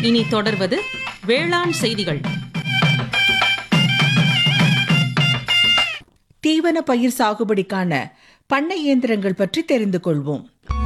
இனி தொடர்வது வேளாண் செய்திகள் தீவன பயிர் சாகுபடிக்கான பண்ணை இயந்திரங்கள் பற்றி தெரிந்து கொள்வோம்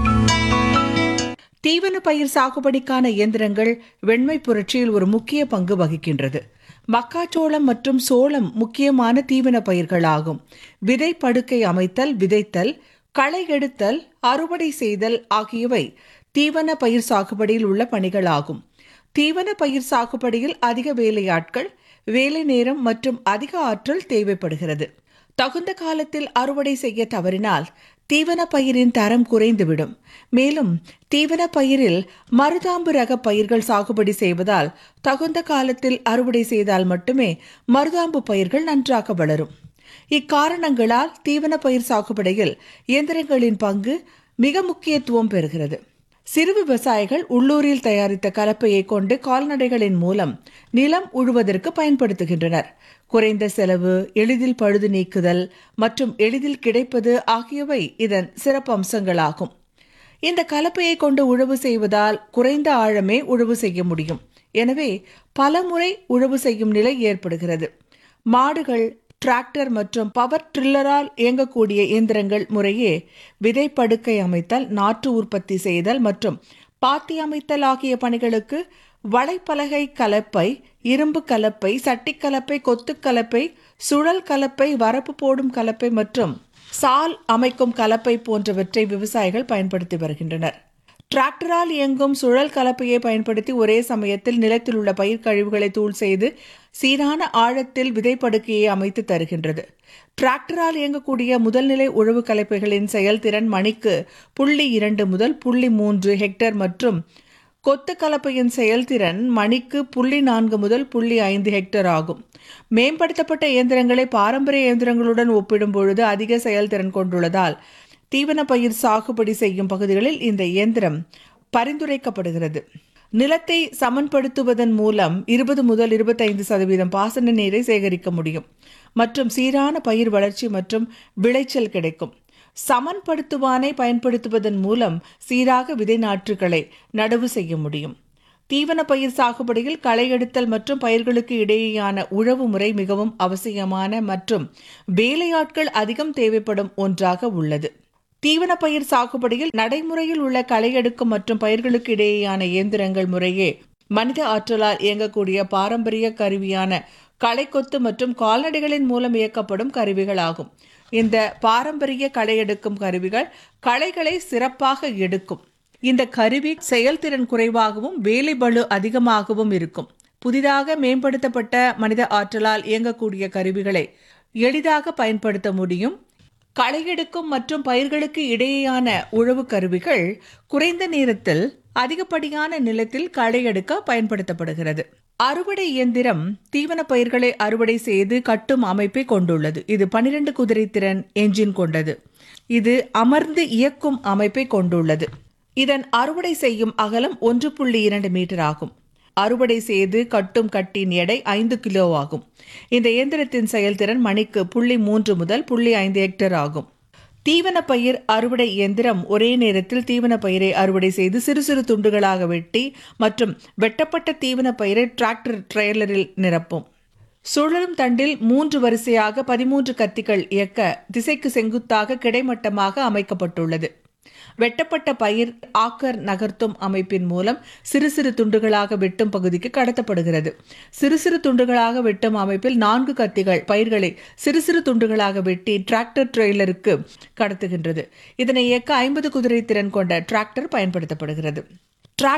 தீவன பயிர் சாகுபடிக்கான இயந்திரங்கள் வெண்மை புரட்சியில் ஒரு முக்கிய பங்கு வகிக்கின்றது மக்காச்சோளம் மற்றும் சோளம் முக்கியமான தீவன பயிர்களாகும் விதை படுக்கை அமைத்தல் விதைத்தல் களை எடுத்தல் அறுவடை செய்தல் ஆகியவை தீவன பயிர் சாகுபடியில் உள்ள பணிகளாகும் தீவன பயிர் சாகுபடியில் அதிக வேலையாட்கள் வேலை நேரம் மற்றும் அதிக ஆற்றல் தேவைப்படுகிறது தகுந்த காலத்தில் அறுவடை செய்ய தவறினால் தீவன பயிரின் தரம் குறைந்துவிடும் மேலும் தீவன பயிரில் மருதாம்பு ரக பயிர்கள் சாகுபடி செய்வதால் தகுந்த காலத்தில் அறுவடை செய்தால் மட்டுமே மருதாம்பு பயிர்கள் நன்றாக வளரும் இக்காரணங்களால் தீவன பயிர் சாகுபடியில் இயந்திரங்களின் பங்கு மிக முக்கியத்துவம் பெறுகிறது சிறு விவசாயிகள் உள்ளூரில் தயாரித்த கலப்பையை கொண்டு கால்நடைகளின் மூலம் நிலம் உழுவதற்கு பயன்படுத்துகின்றனர் குறைந்த செலவு எளிதில் பழுது நீக்குதல் மற்றும் எளிதில் கிடைப்பது ஆகியவை இதன் சிறப்பு அம்சங்களாகும் இந்த கலப்பையை கொண்டு உழவு செய்வதால் குறைந்த ஆழமே உழவு செய்ய முடியும் எனவே பல முறை உழவு செய்யும் நிலை ஏற்படுகிறது மாடுகள் டிராக்டர் மற்றும் பவர் ட்ரில்லரால் இயங்கக்கூடிய இயந்திரங்கள் முறையே விதை படுக்கை அமைத்தல் நாற்று உற்பத்தி செய்தல் மற்றும் பாத்தி அமைத்தல் ஆகிய பணிகளுக்கு வலைப்பலகை கலப்பை இரும்பு கலப்பை சட்டி கலப்பை கொத்து கலப்பை சுழல் கலப்பை வரப்பு போடும் கலப்பை மற்றும் சால் அமைக்கும் கலப்பை போன்றவற்றை விவசாயிகள் பயன்படுத்தி வருகின்றனர் டிராக்டரால் இயங்கும் சுழல் கலப்பையை பயன்படுத்தி ஒரே சமயத்தில் நிலத்தில் உள்ள பயிர் கழிவுகளை தூள் செய்து சீரான ஆழத்தில் விதைப்படுக்கையை அமைத்து தருகின்றது டிராக்டரால் இயங்கக்கூடிய முதல்நிலை உழவு கலப்பைகளின் செயல்திறன் மணிக்கு புள்ளி இரண்டு முதல் புள்ளி மூன்று ஹெக்டேர் மற்றும் கொத்து கலப்பையின் செயல்திறன் மணிக்கு புள்ளி நான்கு முதல் புள்ளி ஐந்து ஹெக்டேர் ஆகும் மேம்படுத்தப்பட்ட இயந்திரங்களை பாரம்பரிய இயந்திரங்களுடன் ஒப்பிடும் பொழுது அதிக செயல்திறன் கொண்டுள்ளதால் தீவன பயிர் சாகுபடி செய்யும் பகுதிகளில் இந்த இயந்திரம் பரிந்துரைக்கப்படுகிறது நிலத்தை சமன்படுத்துவதன் மூலம் இருபது முதல் இருபத்தைந்து சதவீதம் பாசன நீரை சேகரிக்க முடியும் மற்றும் சீரான பயிர் வளர்ச்சி மற்றும் விளைச்சல் கிடைக்கும் சமன்படுத்துவானை பயன்படுத்துவதன் மூலம் சீராக விதை நாற்றுகளை நடவு செய்ய முடியும் தீவன பயிர் சாகுபடியில் களை எடுத்தல் மற்றும் பயிர்களுக்கு இடையேயான உழவு முறை மிகவும் அவசியமான மற்றும் வேலையாட்கள் அதிகம் தேவைப்படும் ஒன்றாக உள்ளது தீவன பயிர் சாகுபடியில் நடைமுறையில் உள்ள களை எடுக்கும் மற்றும் பயிர்களுக்கு இடையேயான இயந்திரங்கள் முறையே மனித ஆற்றலால் இயங்கக்கூடிய பாரம்பரிய கருவியான களைக்கொத்து மற்றும் கால்நடைகளின் மூலம் இயக்கப்படும் கருவிகளாகும் இந்த பாரம்பரிய களை எடுக்கும் கருவிகள் களைகளை சிறப்பாக எடுக்கும் இந்த கருவி செயல்திறன் குறைவாகவும் வேலை பளு அதிகமாகவும் இருக்கும் புதிதாக மேம்படுத்தப்பட்ட மனித ஆற்றலால் இயங்கக்கூடிய கருவிகளை எளிதாக பயன்படுத்த முடியும் களையெடுக்கும் மற்றும் பயிர்களுக்கு இடையேயான உழவு கருவிகள் குறைந்த நேரத்தில் அதிகப்படியான நிலத்தில் களை எடுக்க பயன்படுத்தப்படுகிறது அறுவடை இயந்திரம் தீவன பயிர்களை அறுவடை செய்து கட்டும் அமைப்பை கொண்டுள்ளது இது பனிரெண்டு குதிரை திறன் என்ஜின் கொண்டது இது அமர்ந்து இயக்கும் அமைப்பை கொண்டுள்ளது இதன் அறுவடை செய்யும் அகலம் ஒன்று புள்ளி இரண்டு மீட்டர் ஆகும் அறுவடை செய்து கட்டும் கட்டின் எடை ஐந்து கிலோ ஆகும் இந்த இயந்திரத்தின் செயல்திறன் மணிக்கு புள்ளி மூன்று முதல் புள்ளி ஐந்து ஹெக்டேர் ஆகும் தீவன பயிர் அறுவடை இயந்திரம் ஒரே நேரத்தில் தீவன பயிரை அறுவடை செய்து சிறு சிறு துண்டுகளாக வெட்டி மற்றும் வெட்டப்பட்ட தீவன பயிரை டிராக்டர் ட்ரெய்லரில் நிரப்பும் சுழலும் தண்டில் மூன்று வரிசையாக பதிமூன்று கத்திகள் இயக்க திசைக்கு செங்குத்தாக கிடைமட்டமாக அமைக்கப்பட்டுள்ளது வெட்டப்பட்ட பயிர் ஆக்கர் நகர்த்தும் அமைப்பின் மூலம் சிறு சிறு துண்டுகளாக வெட்டும் பகுதிக்கு கடத்தப்படுகிறது சிறு சிறு துண்டுகளாக வெட்டும் அமைப்பில் நான்கு கத்திகள் பயிர்களை சிறு சிறு துண்டுகளாக வெட்டி டிராக்டர் ட்ரெய்லருக்கு கடத்துகின்றது இதனை இயக்க ஐம்பது குதிரை திறன் கொண்ட டிராக்டர் பயன்படுத்தப்படுகிறது